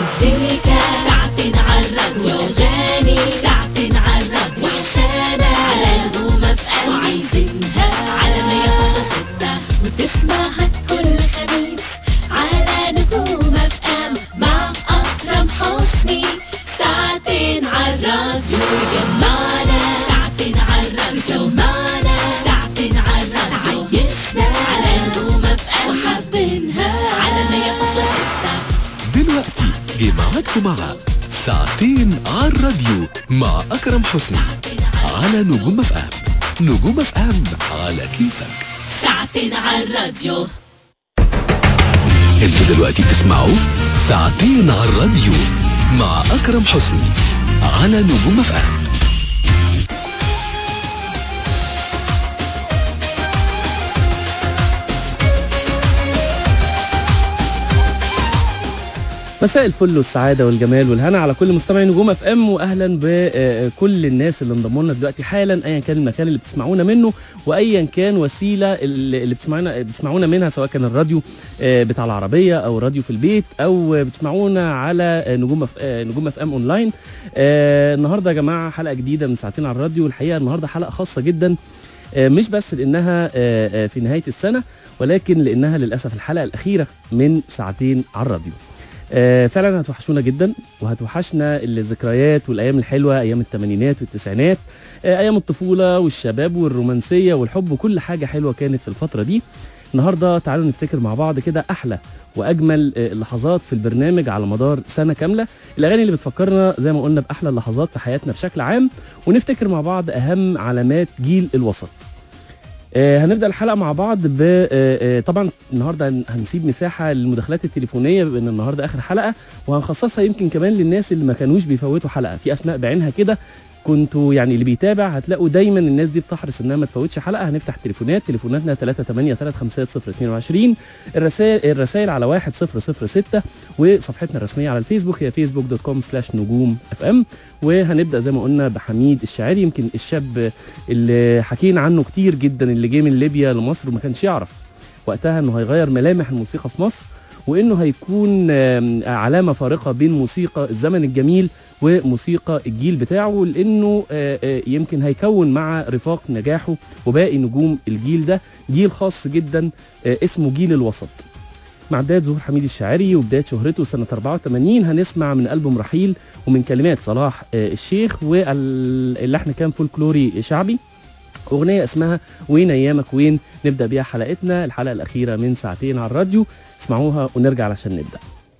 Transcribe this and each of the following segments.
مزيكا ساعتين عالراديو أغاني ساعتين عالراديو وحشانا على نجوم اف ام وعايزينها على مية فاصلة ستة وتسمعها كل خميس على نجوم اف ام مع أكرم حسني ساعتين عالراديو جمعنا ساعتين عالراديو سمعنا ساعتين عالراديو عيشنا على نجوم اف ام وحابينها على مية فاصلة ستة دلوقتي جه معاكم مع ساعتين على الراديو مع أكرم حسني على نجوم اف ام نجوم اف ام على كيفك ساعتين عالراديو انتوا دلوقتي بتسمعوا ساعتين على الراديو مع أكرم حسني على نجوم اف ام مساء الفل والسعادة والجمال والهنا على كل مستمعي نجوم اف ام واهلا بكل الناس اللي انضموا لنا دلوقتي حالا ايا كان المكان اللي بتسمعونا منه وايا كان وسيلة اللي اللي بتسمعونا بتسمعونا منها سواء كان الراديو آه، بتاع العربية او راديو في البيت او بتسمعونا على آه، نجوم اف آه، نجوم اف ام اونلاين آه، النهارده يا جماعة حلقة جديدة من ساعتين على الراديو والحقيقة النهارده حلقة خاصة جدا آه، مش بس لانها آه، آه، في نهاية السنة ولكن لانها للاسف الحلقة الاخيرة من ساعتين على الراديو آه، فعلا هتوحشونا جدا وهتوحشنا الذكريات والايام الحلوه ايام الثمانينات والتسعينات آه، ايام الطفوله والشباب والرومانسيه والحب وكل حاجه حلوه كانت في الفتره دي النهارده تعالوا نفتكر مع بعض كده احلى واجمل آه، اللحظات في البرنامج على مدار سنه كامله الاغاني اللي بتفكرنا زي ما قلنا باحلى اللحظات في حياتنا بشكل عام ونفتكر مع بعض اهم علامات جيل الوسط آه، هنبدا الحلقه مع بعض ب آه، آه، طبعا النهارده هن- هنسيب مساحه للمداخلات التليفونيه بان النهارده اخر حلقه وهنخصصها يمكن كمان للناس اللي ما كانوش بيفوتوا حلقه في اسماء بعينها كده كنتوا يعني اللي بيتابع هتلاقوا دايما الناس دي بتحرص انها ما تفوتش حلقه هنفتح تليفونات تليفوناتنا 3835022 الرسائل الرسائل على 1006 وصفحتنا الرسميه على الفيسبوك هي فيسبوك دوت كوم سلاش نجوم اف ام وهنبدا زي ما قلنا بحميد الشاعري يمكن الشاب اللي حكينا عنه كتير جدا اللي جه من ليبيا لمصر وما كانش يعرف وقتها انه هيغير ملامح الموسيقى في مصر وانه هيكون آم، علامه فارقه بين موسيقى الزمن الجميل وموسيقى الجيل بتاعه لانه آه، آه، يمكن هيكون مع رفاق نجاحه وباقي نجوم الجيل ده جيل خاص جدا آه، اسمه جيل الوسط مع بدايه ظهور حميد الشاعري وبدايه شهرته سنه 84 هنسمع من البوم رحيل ومن كلمات صلاح آه، الشيخ واللحن كان فولكلوري شعبي اغنيه اسمها وين ايامك وين نبدا بيها حلقتنا الحلقه الاخيره من ساعتين على الراديو اسمعوها ونرجع علشان نبدا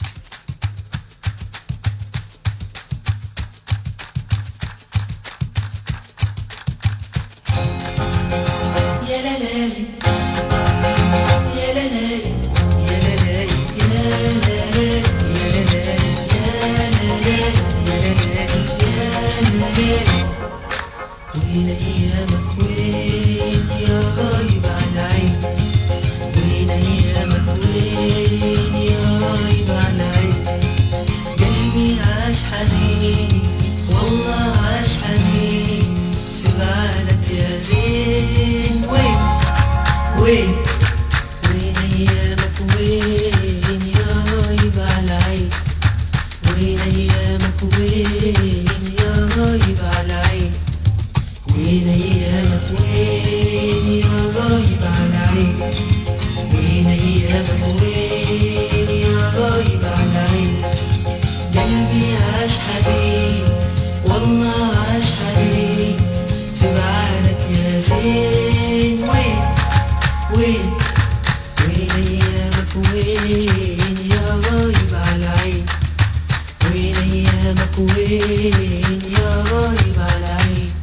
وين ايامك وين يا غايب عن عين وين ايامك وين يا غايب عن عين قلبي عاش حزين والله عاش حزين في بعدك يا زين وين وين وين ايامك وين يا غايب على عين وين ايامك وين يا غايب على عين وين ايامك وين يا غايب على عين وين ايامك وين يا غايب على عين قلبي عاش حزين والله عاش حزين في بعدك يا زين وين وين وين ايامك وين يا غايب على عين وين ايامك وين يا غايب على عين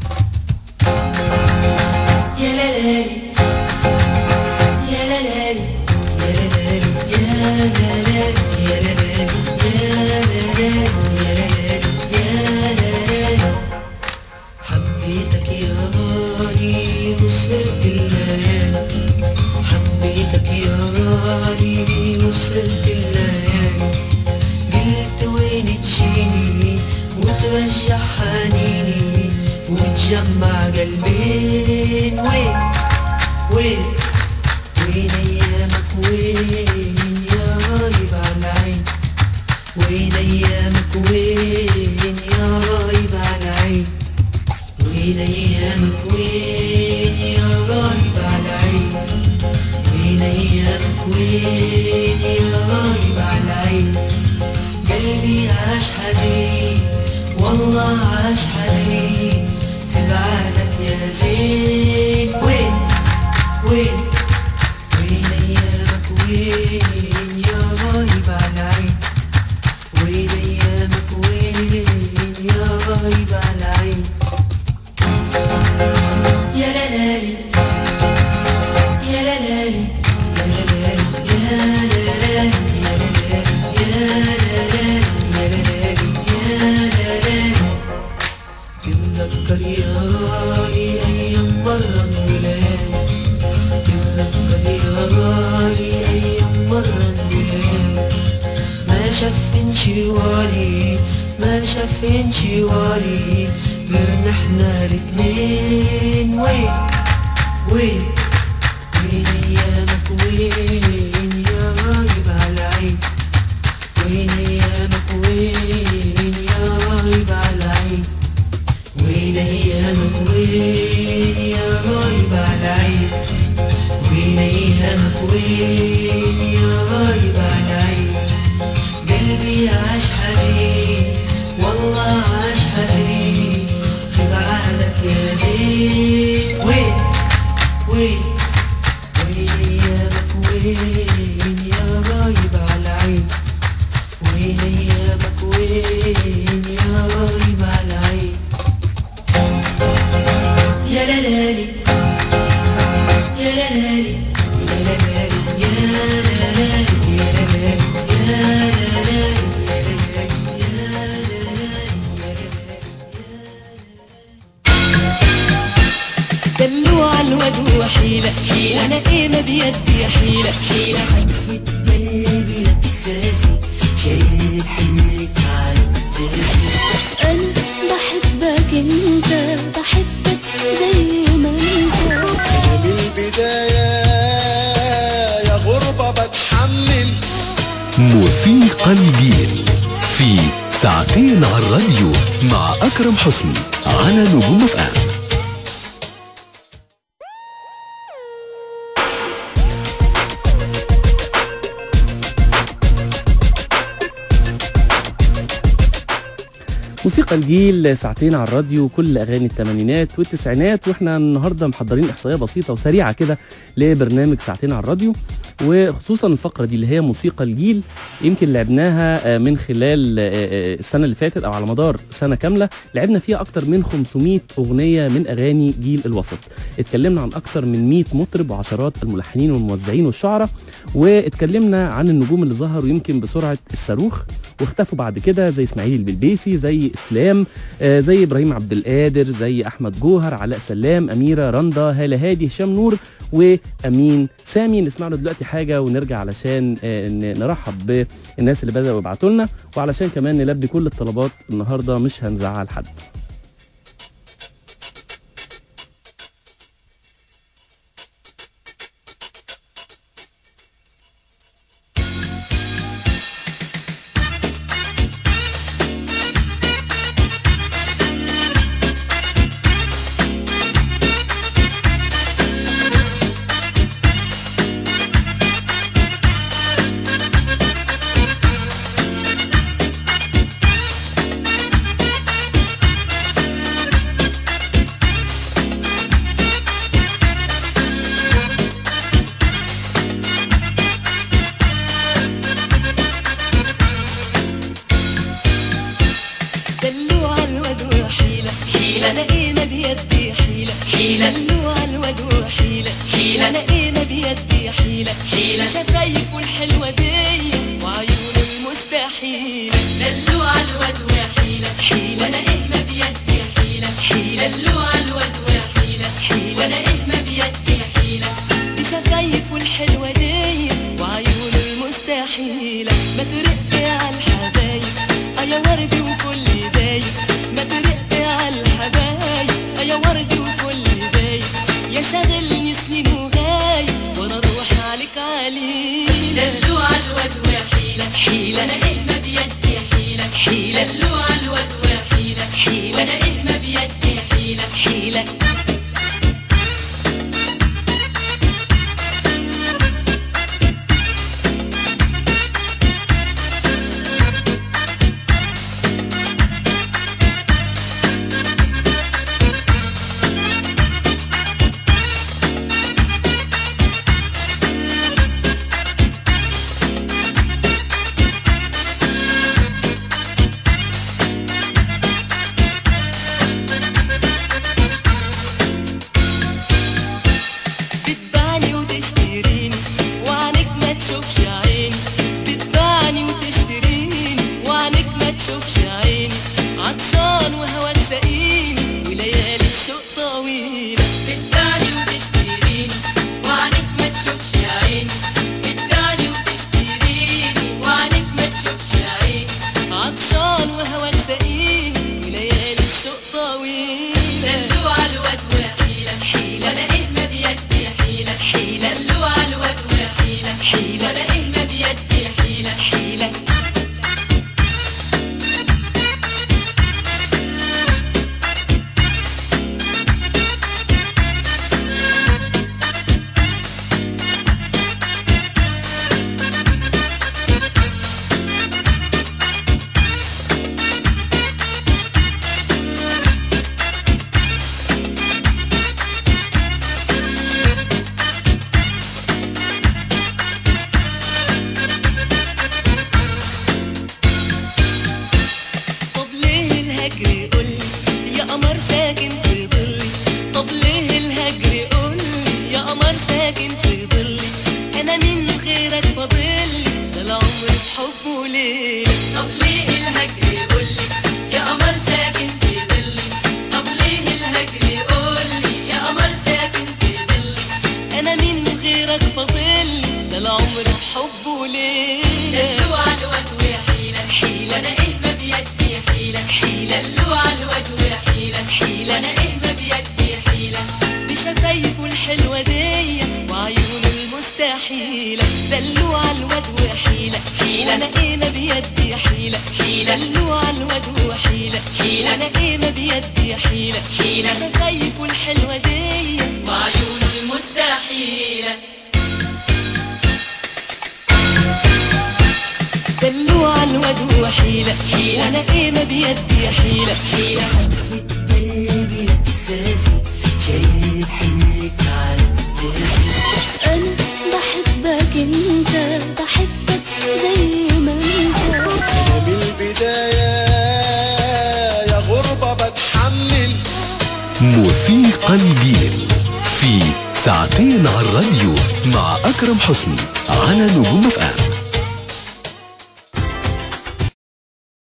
يا لالي يا لالي يا لالي يا لالي يا لالي يا لالي يا لالي حبيتك يا غالي وصرت الليالي حبيتك يا غالي وصرت الليالي قلت وين تجيني وترجع حنيني وتجمع قلبين وين وين وين ايامك وين يا غايب على عين وين ايامك وين يا غايب على عين وين ايامك وين يا غايب على عين وين ايامك وين يا غايب على عين قلبي عاش حزين والله عاش حزين في بعدك يا زين وين وين وين ايامك وين يا غايب على عين وين ايامك وين يا غايب على عين يا لالي يا لالي يا لالي يا لالي يا لالي يا لالي يا لالي تتذكر يا غالي ايام مرة وليالي تتذكر يا غالي ايام مرة وليالي ما شاف شوالي ما شاف شوالي غيرنا احنا الاتنين وين وين وين ايامك وين يا غايب على عين وين ايامك وين يا غايب على عين وين ايامك وين يا غايب على عين وين ايامك وين يا غايب على عين قلبي عاش حزين والله عاش حزين في بعدك يا زين وين وين وين ايامك وين يا غايب على عين وين ايامك وين يا غايب على عين يا لالي يا لالي يا لالي يا لالي يا لالي يا دلوع الواد وحيلة وانا ايه ما بيدي حيلة حيلة قلبي لا تخافي شايل حملك على كتافي انا بحبك انت بحبك زي ما انت أنا من البداية يا غربة بتحمل موسيقى الجيل في ساعتين على الراديو مع أكرم حسني على نجوم اف ام موسيقى الجيل ساعتين على الراديو كل اغاني الثمانينات والتسعينات واحنا النهارده محضرين احصائيه بسيطه وسريعه كده لبرنامج ساعتين على الراديو وخصوصا الفقره دي اللي هي موسيقى الجيل يمكن لعبناها آه، من خلال آه، آه، السنه اللي فاتت او على مدار سنه كامله لعبنا فيها اكتر من 500 اغنيه من اغاني جيل الوسط اتكلمنا عن اكتر من 100 مطرب وعشرات الملحنين والموزعين والشعراء واتكلمنا عن النجوم اللي ظهروا يمكن بسرعه الصاروخ واختفوا بعد كده زي اسماعيل البلبيسي زي اسلام آه، زي ابراهيم عبد القادر زي احمد جوهر علاء سلام اميره رندا هاله هادي هشام نور وامين سامي نسمع له دلوقتي حاجه ونرجع علشان آه، ن- نرحب بالناس اللي بداوا يبعتوا لنا وعلشان كمان نلبي كل الطلبات النهارده مش هنزعل حد دلوع الواد وحيلة حيلة انا ايه ما بيدي حيلة حيلة دلوع الواد وحيلة حيلة انا ايه ما بيدي حيلة حيلة شفايفه الحلوة دي وعيونه المستحيلة دلوع الواد وحيلة حيلة وانا ايه ما بيدي حيلة حيلة دلوع الواد وحيلة حيلة وانا ايه ما بيدي حيلة بشفايفه الحلوة دي وعيونه المستحيلة ما ترق على الحبايب اه يا ورد وكل دايب ما ترق على الحبايب اه يا ورد وكل دايب يا شاغلني سنين وغايب وانا اروح عليك عليل دلوع الواد وحيلة حيلة انا ايه ما بيدي ليلة طب ليه الهجر قولي يا قمر ساكن في ظلي طب ليه الهجر قولي يا قمر ساكن في ظلي أنا مين غيرك فاضل ده العمر بحبه ليلة دلو على الواد وحيلة حيلة. وانا ايه ما بيدي حيلة حيلة. دلو على الواد وحيلة حيلة. وانا ايه ما بيدي حيلة بشفايفه الحلوة دي وعيونه المستحيلة دلوع الواد وحيلة حيلة. وانا ايه ما بيدي حيلة حيلة. دلوع الواد وحيلة حيلة. وانا ايه ما بيدي حيلة حيلة. بشفايفه الحلوة دي وعيونه المستحيلة دلوع الواد وحيلة حيلة. وانا ايه ما بيدي حيلة حيلة قلبي لا تخافي شايل حملك على كتافي انا بحبك انت بحبك زي ما انت انا من البداية يا غربة بتحمل موسيقى الجيل في ساعتين على الراديو مع أكرم حسني على نجوم اف ام